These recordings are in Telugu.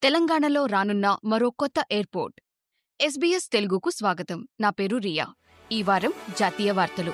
తెలంగాణలో రానున్న మరో కొత్త ఎయిర్పోర్ట్ ఎస్బీఎస్ తెలుగుకు స్వాగతం నా పేరు రియా ఈ వారం జాతీయ వార్తలు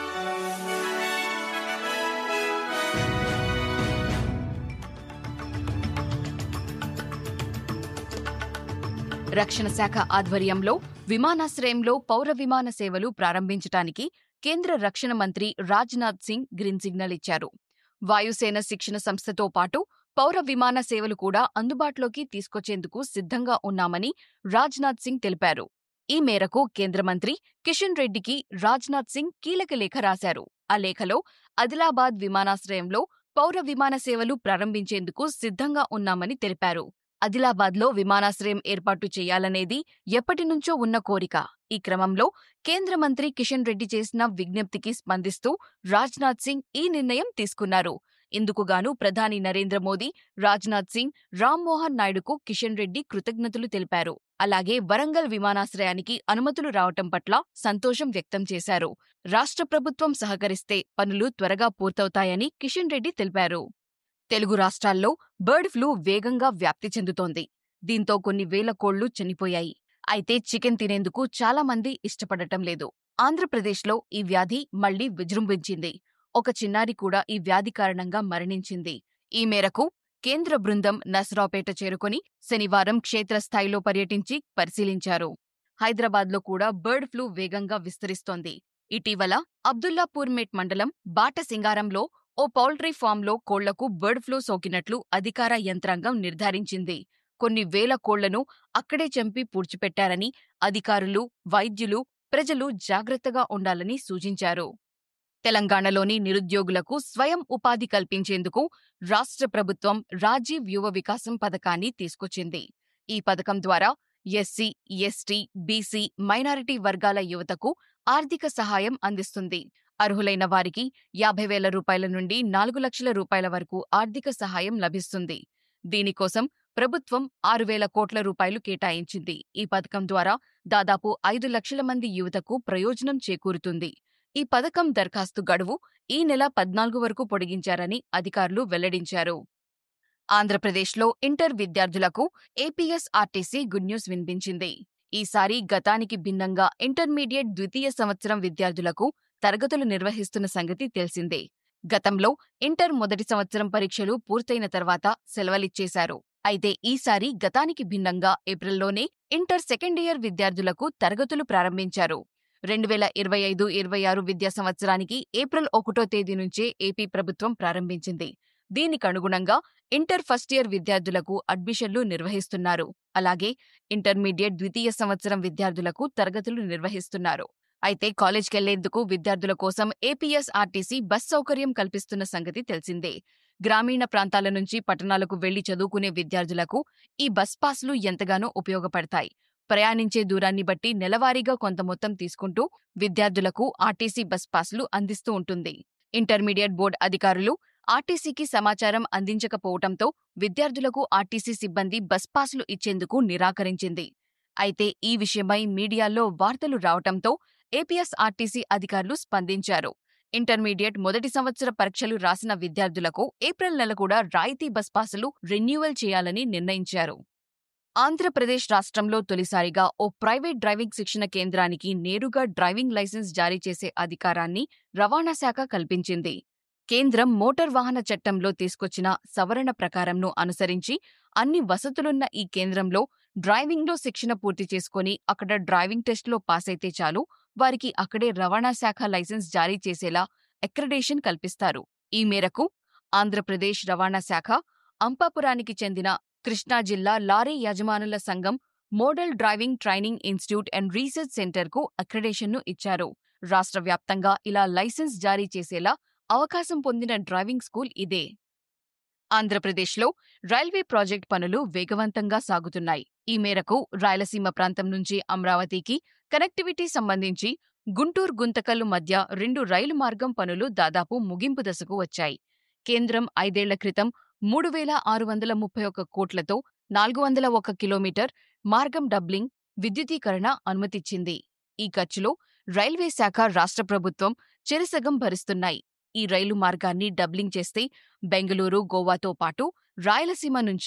రక్షణ శాఖ ఆధ్వర్యంలో విమానాశ్రయంలో పౌర విమాన సేవలు ప్రారంభించటానికి కేంద్ర రక్షణ మంత్రి రాజ్నాథ్ సింగ్ గ్రీన్ సిగ్నల్ ఇచ్చారు వాయుసేన శిక్షణ సంస్థతో పాటు పౌర విమాన సేవలు కూడా అందుబాటులోకి తీసుకొచ్చేందుకు సిద్ధంగా ఉన్నామని రాజ్నాథ్ సింగ్ తెలిపారు ఈ మేరకు కేంద్ర మంత్రి కిషన్ రెడ్డికి రాజ్నాథ్ సింగ్ కీలక లేఖ రాశారు ఆ లేఖలో ఆదిలాబాద్ విమానాశ్రయంలో పౌర విమాన సేవలు ప్రారంభించేందుకు సిద్ధంగా ఉన్నామని తెలిపారు ఆదిలాబాద్లో విమానాశ్రయం ఏర్పాటు చేయాలనేది ఎప్పటినుంచో ఉన్న కోరిక ఈ క్రమంలో కేంద్ర మంత్రి కిషన్ రెడ్డి చేసిన విజ్ఞప్తికి స్పందిస్తూ రాజ్నాథ్ సింగ్ ఈ నిర్ణయం తీసుకున్నారు ఇందుకుగాను ప్రధాని నరేంద్ర మోదీ రాజ్నాథ్ సింగ్ రామ్మోహన్ నాయుడుకు కిషన్ రెడ్డి కృతజ్ఞతలు తెలిపారు అలాగే వరంగల్ విమానాశ్రయానికి అనుమతులు రావటం పట్ల సంతోషం వ్యక్తం చేశారు రాష్ట్ర ప్రభుత్వం సహకరిస్తే పనులు త్వరగా పూర్తవుతాయని కిషన్ రెడ్డి తెలిపారు తెలుగు రాష్ట్రాల్లో బర్డ్ ఫ్లూ వేగంగా వ్యాప్తి చెందుతోంది దీంతో కొన్ని వేల కోళ్లు చనిపోయాయి అయితే చికెన్ తినేందుకు చాలా మంది ఇష్టపడటం లేదు ఆంధ్రప్రదేశ్లో ఈ వ్యాధి మళ్లీ విజృంభించింది ఒక చిన్నారి కూడా ఈ వ్యాధి కారణంగా మరణించింది ఈ మేరకు కేంద్ర బృందం నసరావుపేట చేరుకొని శనివారం క్షేత్రస్థాయిలో పర్యటించి పరిశీలించారు హైదరాబాద్లో కూడా బర్డ్ ఫ్లూ వేగంగా విస్తరిస్తోంది ఇటీవల అబ్దుల్లాపూర్మేట్ మండలం బాటసింగారంలో ఓ పౌల్ట్రీ ఫామ్లో కోళ్లకు బర్డ్ ఫ్లూ సోకినట్లు అధికార యంత్రాంగం నిర్ధారించింది కొన్ని వేల కోళ్లను అక్కడే చంపి పూడ్చిపెట్టారని అధికారులు వైద్యులు ప్రజలు జాగ్రత్తగా ఉండాలని సూచించారు తెలంగాణలోని నిరుద్యోగులకు స్వయం ఉపాధి కల్పించేందుకు రాష్ట్ర ప్రభుత్వం రాజీవ్ యువ వికాసం పథకాన్ని తీసుకొచ్చింది ఈ పథకం ద్వారా ఎస్సీ ఎస్టీ బీసీ మైనారిటీ వర్గాల యువతకు ఆర్థిక సహాయం అందిస్తుంది అర్హులైన వారికి యాభై వేల రూపాయల నుండి నాలుగు లక్షల రూపాయల వరకు ఆర్థిక సహాయం లభిస్తుంది దీనికోసం ప్రభుత్వం ఆరు వేల కోట్ల రూపాయలు కేటాయించింది ఈ పథకం ద్వారా దాదాపు ఐదు లక్షల మంది యువతకు ప్రయోజనం చేకూరుతుంది ఈ పథకం దరఖాస్తు గడువు ఈ నెల పద్నాలుగు వరకు పొడిగించారని అధికారులు వెల్లడించారు ఆంధ్రప్రదేశ్లో ఇంటర్ విద్యార్థులకు ఏపీఎస్ఆర్టీసీ గుడ్ న్యూస్ వినిపించింది ఈసారి గతానికి భిన్నంగా ఇంటర్మీడియట్ ద్వితీయ సంవత్సరం విద్యార్థులకు తరగతులు నిర్వహిస్తున్న సంగతి తెలిసిందే గతంలో ఇంటర్ మొదటి సంవత్సరం పరీక్షలు పూర్తయిన తర్వాత సెలవులిచ్చేశారు అయితే ఈసారి గతానికి భిన్నంగా ఏప్రిల్లోనే ఇంటర్ సెకండ్ ఇయర్ విద్యార్థులకు తరగతులు ప్రారంభించారు రెండు వేల ఇరవై ఐదు ఇరవై ఆరు విద్యా సంవత్సరానికి ఏప్రిల్ ఒకటో తేదీ నుంచే ఏపీ ప్రభుత్వం ప్రారంభించింది దీనికనుగుణంగా ఇంటర్ ఫస్ట్ ఇయర్ విద్యార్థులకు అడ్మిషన్లు నిర్వహిస్తున్నారు అలాగే ఇంటర్మీడియట్ ద్వితీయ సంవత్సరం విద్యార్థులకు తరగతులు నిర్వహిస్తున్నారు అయితే కాలేజ్కెళ్లేందుకు విద్యార్థుల కోసం ఏపీఎస్ఆర్టీసీ బస్ సౌకర్యం కల్పిస్తున్న సంగతి తెలిసిందే గ్రామీణ ప్రాంతాల నుంచి పట్టణాలకు వెళ్లి చదువుకునే విద్యార్థులకు ఈ బస్ పాస్లు ఎంతగానో ఉపయోగపడతాయి ప్రయాణించే దూరాన్ని బట్టి నెలవారీగా కొంత మొత్తం తీసుకుంటూ విద్యార్థులకు ఆర్టీసీ బస్ పాస్లు అందిస్తూ ఉంటుంది ఇంటర్మీడియట్ బోర్డు అధికారులు ఆర్టీసీకి సమాచారం అందించకపోవటంతో విద్యార్థులకు ఆర్టీసీ సిబ్బంది బస్ పాస్లు ఇచ్చేందుకు నిరాకరించింది అయితే ఈ విషయమై మీడియాలో వార్తలు రావటంతో ఏపీఎస్ఆర్టీసీ అధికారులు స్పందించారు ఇంటర్మీడియట్ మొదటి సంవత్సర పరీక్షలు రాసిన విద్యార్థులకు ఏప్రిల్ నెల కూడా రాయితీ బస్ పాసులు రెన్యూవల్ చేయాలని నిర్ణయించారు ఆంధ్రప్రదేశ్ రాష్ట్రంలో తొలిసారిగా ఓ ప్రైవేట్ డ్రైవింగ్ శిక్షణ కేంద్రానికి నేరుగా డ్రైవింగ్ లైసెన్స్ జారీ చేసే అధికారాన్ని రవాణా శాఖ కల్పించింది కేంద్రం మోటార్ వాహన చట్టంలో తీసుకొచ్చిన సవరణ ప్రకారంను అనుసరించి అన్ని వసతులున్న ఈ కేంద్రంలో డ్రైవింగ్లో శిక్షణ పూర్తి చేసుకుని అక్కడ డ్రైవింగ్ టెస్ట్లో పాసైతే చాలు వారికి అక్కడే రవాణా శాఖ లైసెన్స్ జారీ చేసేలా అక్రెడేషన్ కల్పిస్తారు ఈ మేరకు ఆంధ్రప్రదేశ్ రవాణా శాఖ అంపాపురానికి చెందిన కృష్ణా జిల్లా లారీ యజమానుల సంఘం model driving training institute and research సెంటర్కు అక్రెడేషన్ను ఇచ్చారు రాష్ట్ర వ్యాప్తంగా ఇలా లైసెన్స్ జారీ చేసేలా అవకాశం పొందిన డ్రైవింగ్ స్కూల్ ఇదే ఆంధ్రప్రదేశ్లో రైల్వే ప్రాజెక్ట్ పనులు వేగవంతంగా సాగుతున్నాయి ఈ మేరకు రాయలసీమ ప్రాంతం నుంచి అమరావతికి కనెక్టివిటీ సంబంధించి గుంటూరు గుంతకల్లు మధ్య రెండు రైలు మార్గం పనులు దాదాపు ముగింపు దశకు వచ్చాయి కేంద్రం ఐదేళ్ల క్రితం మూడు వేల ఆరు వందల ముప్పై ఒక్క కోట్లతో నాలుగు వందల ఒక కిలోమీటర్ మార్గం డబ్లింగ్ విద్యుదీకరణ అనుమతిచ్చింది ఈ ఖర్చులో రైల్వే శాఖ రాష్ట్ర ప్రభుత్వం చెరసగం భరిస్తున్నాయి ఈ రైలు మార్గాన్ని డబ్లింగ్ చేస్తే బెంగళూరు గోవాతో పాటు రాయలసీమ నుంచి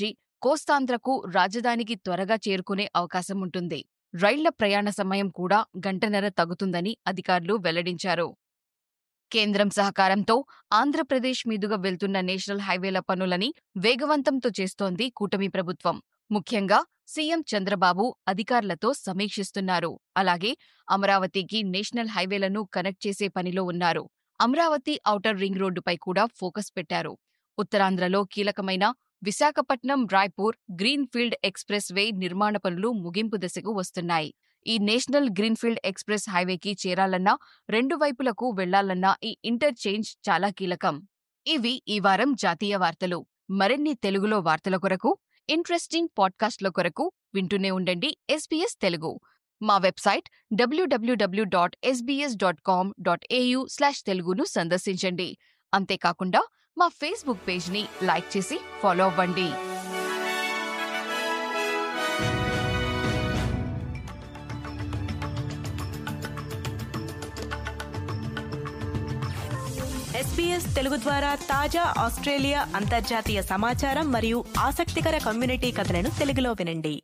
కోస్తాంధ్రకు రాజధానికి త్వరగా చేరుకునే అవకాశం ఉంటుంది రైళ్ల ప్రయాణ సమయం కూడా గంటన్నర తగ్గుతుందని అధికారులు వెల్లడించారు కేంద్రం సహకారంతో ఆంధ్రప్రదేశ్ మీదుగా వెళ్తున్న నేషనల్ హైవేల పనులని వేగవంతంతో చేస్తోంది కూటమి ప్రభుత్వం ముఖ్యంగా సీఎం చంద్రబాబు అధికారులతో సమీక్షిస్తున్నారు అలాగే అమరావతికి నేషనల్ హైవేలను కనెక్ట్ చేసే పనిలో ఉన్నారు అమరావతి ఔటర్ రింగ్ రోడ్డుపై కూడా ఫోకస్ పెట్టారు ఉత్తరాంధ్రలో కీలకమైన Visakhapatnam Raipur greenfield expressway నిర్మాణ పనులు ముగింపు దశకు వస్తున్నాయి ఈ నేషనల్ గ్రీన్ఫీల్డ్ ఎక్స్ప్రెస్ హైవేకి చేరాలన్నా రెండు వైపులకు వెళ్లాలన్నా ఈ ఇంటర్చేంజ్ చాలా కీలకం ఇవి ఈ వారం జాతీయ వార్తలు మరిన్ని తెలుగులో వార్తల కొరకు ఇంట్రెస్టింగ్ పాడ్కాస్ట్ల కొరకు వింటూనే ఉండండి ఎస్బీఎస్ తెలుగు మా వెబ్సైట్ డబ్ల్యూడబ్ల్యూడబ్ల్యూ dot SBS dot com dot AU slash తెలుగును సందర్శించండి అంతేకాకుండా మా ఫేస్బుక్ పేజ్ని లైక్ చేసి ఫాలో అవ్వండి ఎస్పీఎస్ తెలుగు ద్వారా తాజా ఆస్ట్రేలియా అంతర్జాతీయ సమాచారం మరియు ఆసక్తికర కమ్యూనిటీ కథలను తెలుగులో వినండి